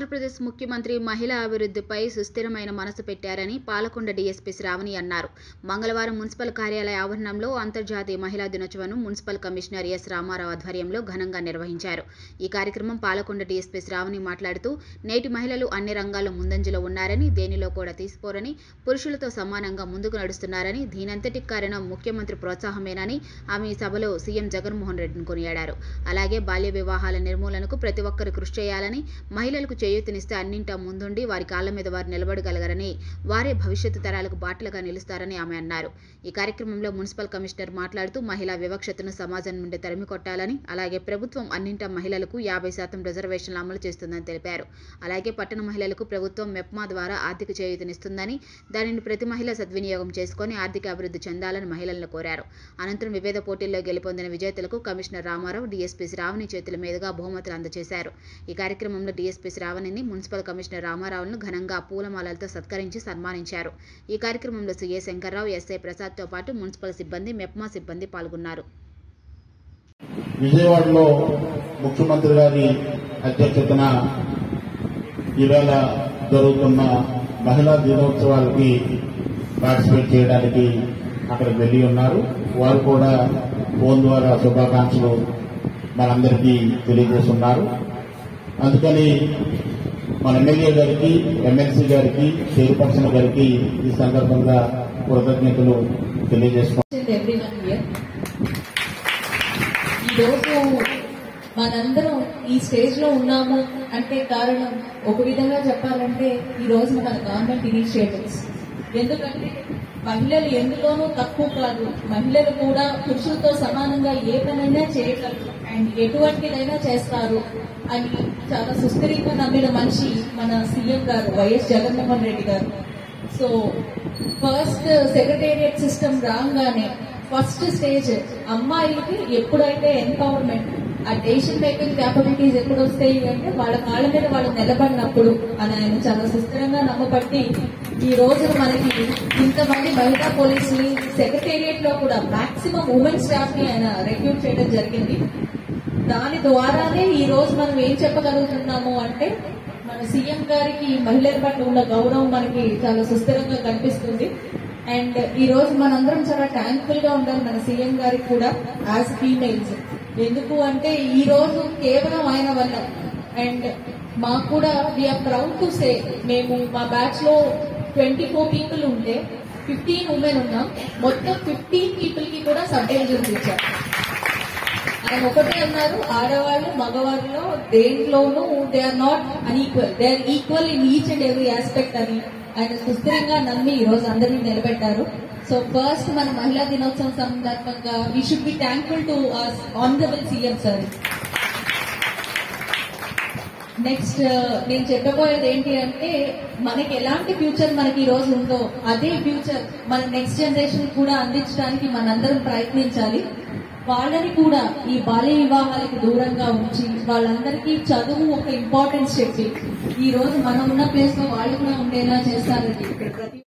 ఆంధ్రప్రదేశ్ ముఖ్యమంత్రి మహిళా అభివృద్ధిపై సుస్థిరమైన మనసు పెట్టారని పాలకొండ డీఎస్పీ శ్రావణి అన్నారు మంగళవారం మున్సిపల్ కార్యాలయ ఆవరణంలో అంతర్జాతీయ మహిళా దినోత్సవం మున్సిపల్ కమిషనర్ ఎస్ రామారావు ఆధ్వర్యంలో ఘనంగా నిర్వహించారు ఈ కార్యక్రమం పాలకొండ డీఎస్పీ శ్రావణి మాట్లాడుతూ నేటి మహిళలు అన్ని రంగాల్లో ముందంజలో ఉన్నారని దేనిలో కూడా తీసిపోరని పురుషులతో సమానంగా ముందుకు నడుస్తున్నారని దీనంతటికి కారణం ముఖ్యమంత్రి ప్రోత్సాహమేనని ఆమె ఈ సభలో సీఎం జగన్మోహన్ రెడ్డిని కొనియాడారు అలాగే బాల్య వివాహాల నిర్మూలనకు ప్రతి ఒక్కరు కృషి చేయాలని మహిళలకు చేయూతనిస్తే అన్నింటా ముందుండి వారి కాళ్ల మీద వారు నిలబడగలగరని వారే భవిష్యత్తు తరాలకు బాటలుగా నిలుస్తారని ఆమె అన్నారు ఈ కార్యక్రమంలో మున్సిపల్ కమిషనర్ మాట్లాడుతూ మహిళా వివక్షతను సమాజం నుండి తరిమి కొట్టాలని అలాగే ప్రభుత్వం అన్నింటా మహిళలకు యాభై శాతం రిజర్వేషన్లు అమలు చేస్తుందని తెలిపారు అలాగే పట్టణ మహిళలకు ప్రభుత్వం మెప్మా ద్వారా ఆర్థిక చేయూతనిస్తుందని దానిని ప్రతి మహిళ సద్వినియోగం చేసుకొని ఆర్థిక అభివృద్ధి చెందాలని మహిళలను కోరారు అనంతరం వివిధ పోటీల్లో గెలుపొందిన విజేతలకు కమిషనర్ రామారావు డీఎస్పీ శ్రావణి చేతుల మీదుగా బహుమతులు అందజేశారు ఈ కార్యక్రమంలో డీఎస్పీ శ్రావణిని మున్సిపల్ కమిషనర్ రామారావును ఘనంగా పూలమాలలతో సత్కరించి సన్మానించారు ఈ కార్యక్రమంలో సీఏ శంకర్రావు ఎస్ఐ ప్రసాద్తో పాటు మున్సిపల్ సిబ్బంది మెప్మా సిబ్బంది పాల్గొన్నారు విజయవాడలో ముఖ్యమంత్రి గారి అధ్యక్షతన ఈవేళ జరుగుతున్న మహిళా దినోత్సవాలకి పార్టిసిపేట్ చేయడానికి అక్కడికి వెళ్ళి ఉన్నారు వారు కూడా ఫోన్ ద్వారా శుభాకాంక్షలు మనందరికీ తెలియజేస్తున్నారు అందుకని మన ఎమ్మెల్యే గారికి ఎమ్మెల్సీ గారికి చైర్పర్సన్ గారికి ఈ సందర్భంగా కృతజ్ఞతలు తెలియజేస్తున్నాం and everyone here. ఈరోజు మనందరం ఈ స్టేజ్ లో ఉన్నాము అంటే కారణం ఒక విధంగా చెప్పాలంటే ఈ రోజు మన గవర్నమెంట్ ఇనిషియేటివ్స్ ఎందుకంటే మహిళలు ఎందులోనూ తక్కువ కాదు మహిళలు కూడా పురుషులతో సమానంగా ఏ పనైనా చేయగలరు అండ్ ఎటువంటిదైనా చేస్తారు అని చాలా సుస్థిరంగా నమ్మిన మనిషి మన సీఎం గారు వైఎస్ జగన్మోహన్ రెడ్డి గారు సో ఫస్ట్ సెక్రటేరియట్ సిస్టమ్ రాగానే ఫస్ట్ స్టేజ్ అమ్మాయిలకి ఎప్పుడైతే ఎంపవర్మెంట్ ఆ డెసిషన్ మేకింగ్ క్యాపబిలిటీస్ ఎప్పుడు వస్తాయి అంటే వాళ్ళ కాళ్ళ మీద వాళ్ళు నిలబడినప్పుడు అని ఆయన చాలా సుస్థిరంగా నమ్మబట్టి ఈ రోజు మనకి ఇంతమంది మహిళా పోలీసులు సెక్రటేరియట్ లో కూడా మాక్సిమం ఉమెన్ స్టాఫ్ ని ఆయన రిక్రూట్ చేయడం జరిగింది దాని ద్వారానే ఈ రోజు మనం ఏం చెప్పగలుగుతున్నాము అంటే మన సీఎం గారికి మహిళల పట్ల ఉన్న గౌరవం మనకి చాలా సుస్థిరంగా కనిపిస్తుంది అండ్ ఈ రోజు మనందరం చాలా థ్యాంక్ఫుల్ గా ఉండాలి మన సీఎం గారికి కూడా యాజ్ ఫీమేల్స్ ఎందుకు అంటే ఈ రోజు కేవలం ఆయన వల్ల అండ్ మాకు కూడా వీఆర్ ప్రౌడ్ టు సే మేము మా బ్యాచ్ లో ట్వంటీ ఫోర్ పీపుల్ ఉంటే ఫిఫ్టీన్ ఉమెన్ ఉన్నాం మొత్తం ఫిఫ్టీన్ పీపుల్ కి కూడా సబ్ డివిజన్స్ ఇచ్చారు ఆయన ఒకటే అన్నారు ఆడవాళ్ళు మగవాళ్ళలో దేంట్లోనూ they are not unequal they are equal in each and every aspect అని ఆయన సుస్థిరంగా నమ్మి ఈ రోజు అందరినీ నిలబెట్టారు సో ఫస్ట్ మన మహిళా దినోత్సవం సందర్భంగా we should be thankful to honourable CM sir next నేను చెప్పబోయేది ఏంటి అంటే మనకి ఎలాంటి ఫ్యూచర్ మనకి ఈ రోజు ఉందో అదే ఫ్యూచర్ మన నెక్స్ట్ జనరేషన్ కూడా అందించడానికి మనందరం ప్రయత్నించాలి వాళ్ళని కూడా ఈ బాల్య వివాహాలకు దూరంగా ఉంచి వాళ్ళందరికీ చదువు ఒక ఇంపార్టెన్స్ చెప్పి ఈ రోజు మనం ఉన్న ప్లేస్ లో వాళ్ళు కూడా ఉండేలా చేస్తారండి ఇక్కడ ప్రతి